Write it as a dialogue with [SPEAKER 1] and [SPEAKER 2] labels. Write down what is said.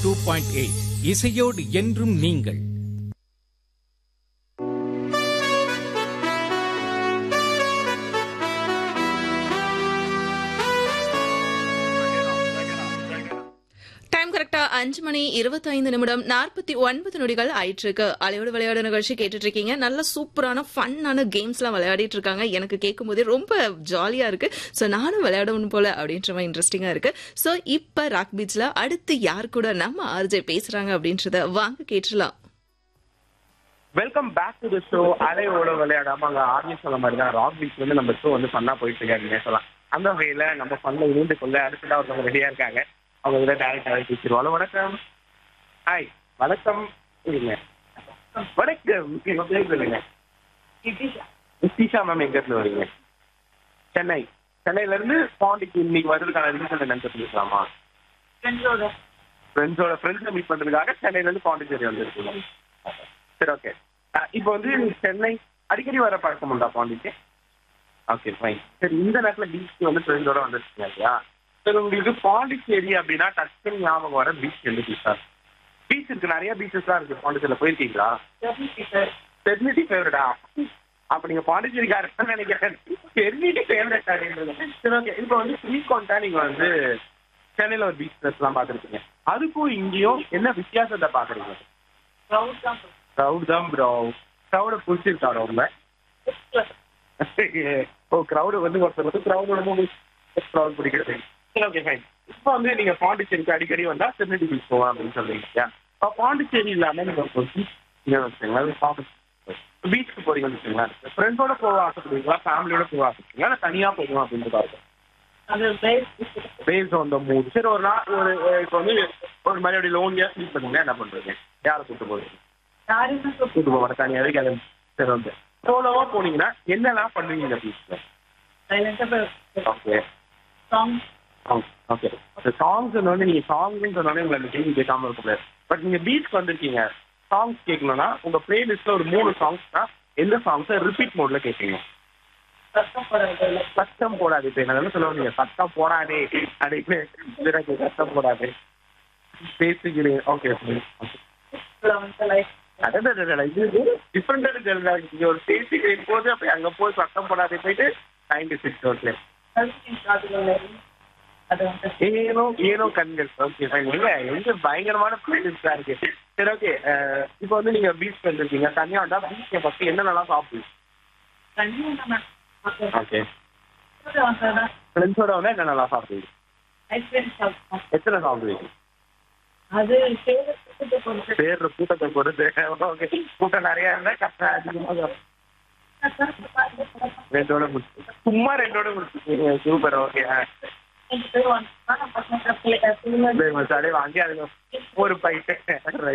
[SPEAKER 1] two point eight இசையோடு என்றும் நீங்கள்
[SPEAKER 2] டைம் கரெக்டா அஞ்சு மணி இருபத்தைந்து நிமிடம் நாற்பத்தி ஒன்பது நொடிகள் ஆயிட்டு இருக்கு அலையோடு விளையாட நிகழ்ச்சி கேட்டுட்டு இருக்கீங்க நல்ல சூப்பரான ஃபன்னான கேம்ஸ் எல்லாம் விளையாடிட்டு இருக்காங்க எனக்கு கேட்கும் போதே ரொம்ப ஜாலியா இருக்கு சோ நானும் விளையாடணும் போல அப்படின்ற மாதிரி இன்ட்ரெஸ்டிங்கா இருக்கு சோ இப்ப ராக் பீச்ல அடுத்து யார் கூட நம்ம ஆர்ஜே பேசுறாங்க அப்படின்றத வாங்க கேட்டுலாம்
[SPEAKER 3] welcome back to the show அலையோட விளையாடாம அங்க ஆர்மி சொன்ன மாதிரி தான் ராக் பீச் வந்து நம்ம ஷோ வந்து ஃபன்னா போயிட்டு இருக்காங்க சொல்லலாம் அந்த வகையில நம்ம ஃபன்ல இணைந்து கொள்ள அடுத்ததா ஒருத்தவங்க ரெடியா இருக்காங்க அவங்க கிட்ட டேரக்டாவே பேசிடுவோம் ஹலோ வணக்கம் ஹாய் வணக்கம் இருங்க வணக்கம் உங்க பேர் சொல்லுங்க நிதிஷா மேம் எங்க இருந்து வரீங்க சென்னை சென்னையில இருந்து பாண்டிக்கு இன்னைக்கு வர்றதுக்கான ரீசன் என்னன்னு தெரிஞ்சுக்கலாமா ஃப்ரெண்ட்ஸோட ஃப்ரெண்ட்ஸை மீட் பண்றதுக்காக சென்னையில இருந்து பாண்டிச்சேரி வந்திருக்கீங்க சரி ஓகே இப்போ வந்து சென்னை அடிக்கடி வர பழக்கம் உண்டா பாண்டிக்கு ஓகே ஃபைன் சரி இந்த நேரத்துல பீச் வந்து ஃப்ரெண்டோட வந்துருக்கீங்க இல்லையா சரி உங்களுக்கு பாண்டிச்சேரி அப்படின்னா டக்குன்னு ஞாபகம் வர பீச் எந்த பீச் சார் பீச் இருக்கு நிறைய பீச்சஸ்லாம் இருக்கு பாண்டிச்சேரியில் போயிருக்கீங்களா டெர்னிட்டி ஃபேவரடா அப்ப நீங்க பாண்டிச்சேரிக்காரன் நினைக்கிறேன் டெர்னிட்டி ஃபேவரட் அப்படின்றது சரி ஓகே இப்போ வந்து ஃப்ரீக்வெண்டா நீங்க வந்து சென்னையில ஒரு பீச் எல்லாம் பார்த்துருக்கீங்க அதுக்கும் இங்கேயும் என்ன வித்தியாசத்தை பாக்குறீங்க க்ரௌட் தான் ப்ரோ க்ரௌட பிடிச்சிருக்கா ரொம்ப ஓ க்ரௌடு வந்து ஒருத்தர் வந்து க்ரௌடோட மூவி க்ரௌட் பிடிக்கிறது சரி ஓகே ஃபைன் இப்போ வந்து நீங்க பாண்டிச்சேரிக்கு அடிக்கடி வந்தா திருநெல்வேலி பீச் போவோம் அப்படின்னு சொல்றீங்க இல்லையா இப்போ பாண்டிச்சேரி இல்லாம நீங்க ஒரு பீச் வச்சுங்களா பீச்சுக்கு போறீங்கன்னு வச்சுங்களேன் ஃப்ரெண்ட்ஸோட போக ஆசைப்படுவீங்களா ஃபேமிலியோட போக ஆசைப்படுவீங்களா இல்லை தனியா போகணும் அப்படின்னு பாருங்க பேஸ்ட் ஆன் த மூட் சரி ஒரு நாள் ஒரு இப்போ வந்து ஒரு மாதிரி அப்படி லோன்லியா ஃபீல் பண்ணுங்க என்ன பண்றீங்க யாரை கூட்டு போறீங்க கூட்டு போக மாட்டேன் தனியாவே கிளம்பி சரி வந்து சோலோவா போனீங்கன்னா என்னெல்லாம் பண்ணுவீங்க இந்த பீச்ல ஓகே ஓகே இந்த சாங்ஸ் வந்து நீங்க சாங்ஸ் சொன்னாலே உங்களை அந்த கேள்வி கேட்காம இருக்க முடியாது பட் நீங்க பீச்சுக்கு வந்திருக்கீங்க சாங்ஸ் கேட்கணும்னா உங்க பிளேலிஸ்ட்ல ஒரு மூணு சாங்ஸ்னா எந்த சாங்ஸை ரிப்பீட் மோட்ல கேட்பீங்க சத்தம் போடாது இப்ப என்ன சொல்லுவாங்க நீங்க சத்தம் போடாதே அப்படின்னு எனக்கு சத்தம் போடாது பேசிக்கிறேன் ஓகே அதான் இது டிஃப்ரெண்டான ஜெல்டா நீங்க ஒரு பேசிக்கிறேன் போது அப்ப அங்க போய் சத்தம் போடாதே போயிட்டு நைன்டி சிக்ஸ் ரோட்ல ஏனோ ஏனோ கண்கள் ஓகே ஃபைன் எங்க எங்க பயங்கரமான பிளேலிஸ்டா இருக்கு சரி ஓகே இப்போ வந்து நீங்க பீச் வந்துருக்கீங்க தனியா வந்தா பீச் ஃபர்ஸ்ட் என்னென்னலாம் சாப்பிடுவீங்க ஓகே ஃப்ரெண்ட்ஸோட வந்து என்னென்னலாம் சாப்பிடுவீங்க எத்தனை சாப்பிடுவீங்க
[SPEAKER 4] அது
[SPEAKER 3] பேர் கூட்டத்தை பொறுத்து ஓகே கூட்டம் நிறைய இருந்தா கஷ்டம் அதிகமாக ரெண்டோட முடிச்சு சும்மா ரெண்டோட முடிச்சு சூப்பர் ஓகே அப்படியே வாங்கி அதுல ஒரு பைட்டு